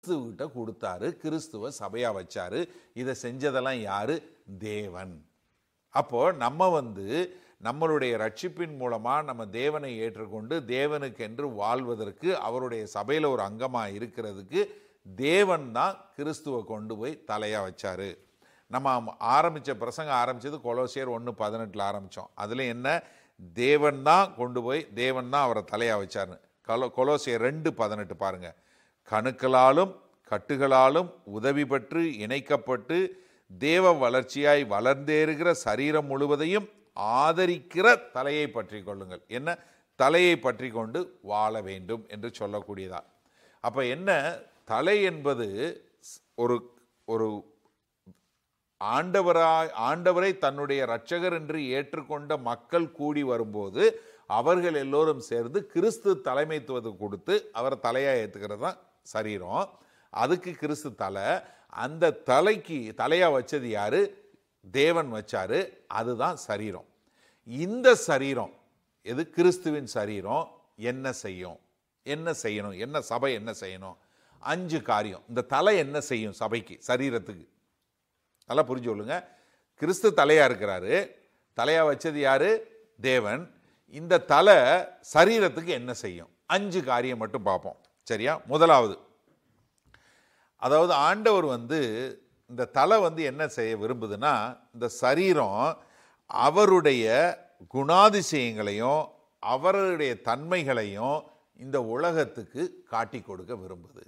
கிறிஸ்துவிட்ட கொடுத்தாரு கிறிஸ்துவ சபையா வச்சாரு இதை செஞ்சதெல்லாம் யாரு தேவன் அப்போ நம்ம வந்து நம்மளுடைய ரட்சிப்பின் மூலமா நம்ம தேவனை ஏற்றுக்கொண்டு தேவனுக்கென்று வாழ்வதற்கு அவருடைய சபையில ஒரு அங்கமா இருக்கிறதுக்கு தேவன் தான் கிறிஸ்துவை கொண்டு போய் தலையா வச்சாரு நம்ம ஆரம்பிச்ச பிரசங்க ஆரம்பிச்சது கொலோசியர் ஒன்று பதினெட்டில் ஆரம்பிச்சோம் அதுல என்ன தேவன் தான் கொண்டு போய் தேவன் தான் அவரை தலையா வச்சாருன்னு கொலோ கொலோசியர் ரெண்டு பதினெட்டு பாருங்க கணுக்களாலும் கட்டுகளாலும் உதவி பெற்று இணைக்கப்பட்டு தேவ வளர்ச்சியாய் வளர்ந்தேறுகிற சரீரம் முழுவதையும் ஆதரிக்கிற தலையை பற்றி கொள்ளுங்கள் என்ன தலையை பற்றி கொண்டு வாழ வேண்டும் என்று சொல்லக்கூடியதா அப்ப என்ன தலை என்பது ஒரு ஒரு ஆண்டவராய் ஆண்டவரை தன்னுடைய இரட்சகர் என்று ஏற்றுக்கொண்ட மக்கள் கூடி வரும்போது அவர்கள் எல்லோரும் சேர்ந்து கிறிஸ்து தலைமைத்துவத்தை கொடுத்து அவர் தலையா ஏத்துக்கிறது தான் சரீரம் அதுக்கு கிறிஸ்து தலை அந்த தலைக்கு தலையா வச்சது யாரு தேவன் வச்சாரு அதுதான் சரீரம் இந்த சரீரம் எது கிறிஸ்துவின் சரீரம் என்ன செய்யும் என்ன செய்யணும் என்ன சபை என்ன செய்யணும் அஞ்சு காரியம் இந்த தலை என்ன செய்யும் சபைக்கு சரீரத்துக்கு நல்லா புரிஞ்சு கொள்ளுங்க கிறிஸ்து தலையா இருக்கிறாரு தலையா வச்சது யாரு தேவன் இந்த தலை சரீரத்துக்கு என்ன செய்யும் அஞ்சு காரியம் மட்டும் பார்ப்போம் சரியா முதலாவது அதாவது ஆண்டவர் வந்து இந்த தலை வந்து என்ன செய்ய விரும்புதுன்னா இந்த சரீரம் அவருடைய குணாதிசயங்களையும் அவருடைய தன்மைகளையும் இந்த உலகத்துக்கு காட்டி கொடுக்க விரும்புது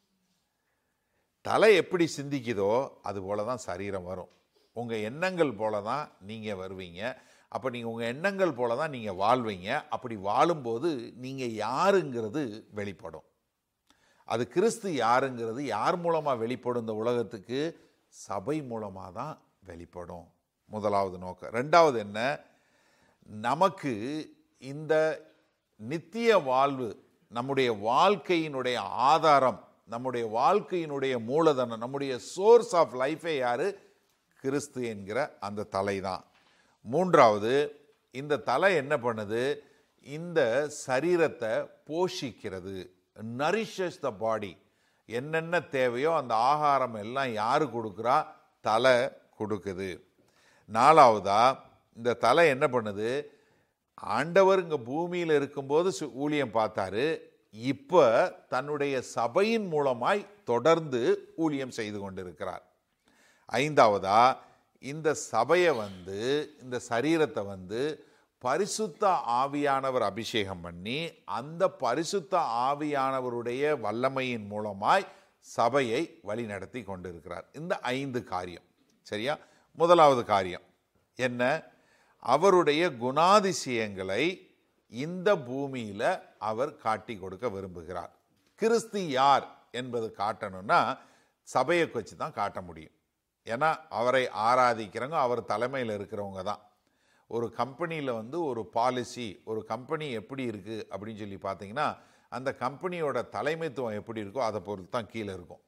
தலை எப்படி சிந்திக்குதோ அது போல தான் சரீரம் வரும் உங்கள் எண்ணங்கள் போல தான் நீங்கள் வருவீங்க அப்போ நீங்கள் உங்கள் எண்ணங்கள் போல தான் நீங்கள் வாழ்வீங்க அப்படி வாழும்போது நீங்கள் யாருங்கிறது வெளிப்படும் அது கிறிஸ்து யாருங்கிறது யார் மூலமாக வெளிப்படும் இந்த உலகத்துக்கு சபை மூலமாக தான் வெளிப்படும் முதலாவது நோக்கம் ரெண்டாவது என்ன நமக்கு இந்த நித்திய வாழ்வு நம்முடைய வாழ்க்கையினுடைய ஆதாரம் நம்முடைய வாழ்க்கையினுடைய மூலதனம் நம்முடைய சோர்ஸ் ஆஃப் லைஃபே யாரு கிறிஸ்து என்கிற அந்த தலை தான் மூன்றாவது இந்த தலை என்ன பண்ணுது இந்த சரீரத்தை போஷிக்கிறது நரிஷஸ் த பாடி என்னென்ன தேவையோ அந்த ஆகாரம் எல்லாம் யாரு கொடுக்குறா தலை கொடுக்குது நாலாவதா இந்த தலை என்ன பண்ணுது ஆண்டவர் இங்க பூமியில் இருக்கும்போது சு- ஊழியம் பார்த்தாரு இப்ப தன்னுடைய சபையின் மூலமாய் தொடர்ந்து ஊழியம் செய்து கொண்டிருக்கிறார் ஐந்தாவதா இந்த சபையை வந்து இந்த சரீரத்தை வந்து பரிசுத்த ஆவியானவர் அபிஷேகம் பண்ணி அந்த பரிசுத்த ஆவியானவருடைய வல்லமையின் மூலமாய் சபையை வழிநடத்தி கொண்டிருக்கிறார் இந்த ஐந்து காரியம் சரியா முதலாவது காரியம் என்ன அவருடைய குணாதிசயங்களை இந்த பூமியில அவர் காட்டி கொடுக்க விரும்புகிறார் கிறிஸ்து யார் என்பது காட்டணும்னா சபையை வச்சு தான் காட்ட முடியும் ஏன்னா அவரை ஆராதிக்கிறவங்க அவர் தலைமையில் இருக்கிறவங்க தான் ஒரு கம்பெனியில் வந்து ஒரு பாலிசி ஒரு கம்பெனி எப்படி இருக்குது அப்படின்னு சொல்லி பார்த்தீங்கன்னா அந்த கம்பெனியோட தலைமைத்துவம் எப்படி இருக்கோ அதை பொறுத்து தான் கீழே இருக்கும்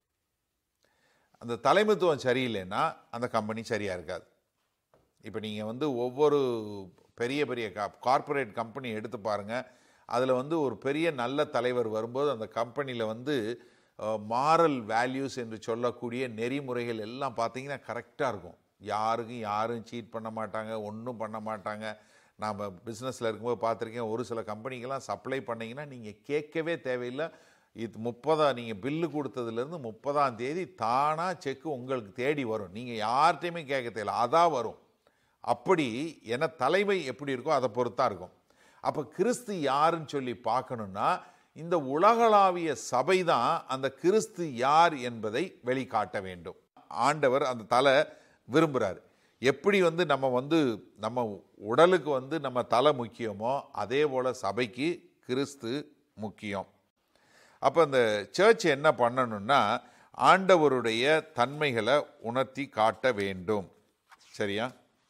அந்த தலைமைத்துவம் சரியில்லைன்னா அந்த கம்பெனி சரியாக இருக்காது இப்போ நீங்கள் வந்து ஒவ்வொரு பெரிய பெரிய கார்ப்பரேட் கம்பெனி எடுத்து பாருங்கள் அதில் வந்து ஒரு பெரிய நல்ல தலைவர் வரும்போது அந்த கம்பெனியில் வந்து மாரல் வேல்யூஸ் என்று சொல்லக்கூடிய நெறிமுறைகள் எல்லாம் பார்த்தீங்கன்னா கரெக்டாக இருக்கும் யாருக்கும் யாரும் சீட் பண்ண மாட்டாங்க ஒன்றும் பண்ண மாட்டாங்க நாம் பிஸ்னஸில் இருக்கும்போது பார்த்துருக்கேன் ஒரு சில கம்பெனிக்கெல்லாம் சப்ளை பண்ணீங்கன்னா நீங்கள் கேட்கவே தேவையில்லை இது முப்பதாம் நீங்கள் பில்லு கொடுத்ததுலேருந்து முப்பதாம் தேதி தானாக செக்கு உங்களுக்கு தேடி வரும் நீங்கள் யார்கிட்டையுமே கேட்க தேவையில்ல அதான் வரும் அப்படி என தலைமை எப்படி இருக்கோ அதை பொறுத்தா இருக்கும் அப்போ கிறிஸ்து யாருன்னு சொல்லி பார்க்கணும்னா இந்த உலகளாவிய சபை தான் அந்த கிறிஸ்து யார் என்பதை வெளிக்காட்ட வேண்டும் ஆண்டவர் அந்த தலை விரும்புகிறார் எப்படி வந்து நம்ம வந்து நம்ம உடலுக்கு வந்து நம்ம தலை முக்கியமோ அதே போல் சபைக்கு கிறிஸ்து முக்கியம் அப்போ இந்த சர்ச் என்ன பண்ணணும்னா ஆண்டவருடைய தன்மைகளை உணர்த்தி காட்ட வேண்டும் சரியா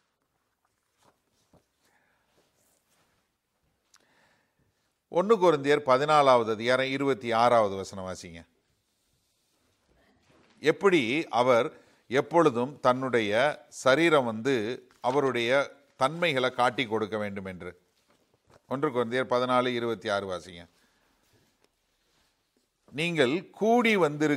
ஒன்று குருந்தியர் பதினாலாவது அதிகாரம் இருபத்தி ஆறாவது வசனம் வாசிங்க எப்படி அவர் எப்பொழுதும் தன்னுடைய சரீரம் வந்து அவருடைய தன்மைகளை காட்டி கொடுக்க வேண்டும் என்று ஒன்று குருந்தியர் பதினாலு இருபத்தி ஆறு வாசிங்க நீங்கள் கூடி வந்திரு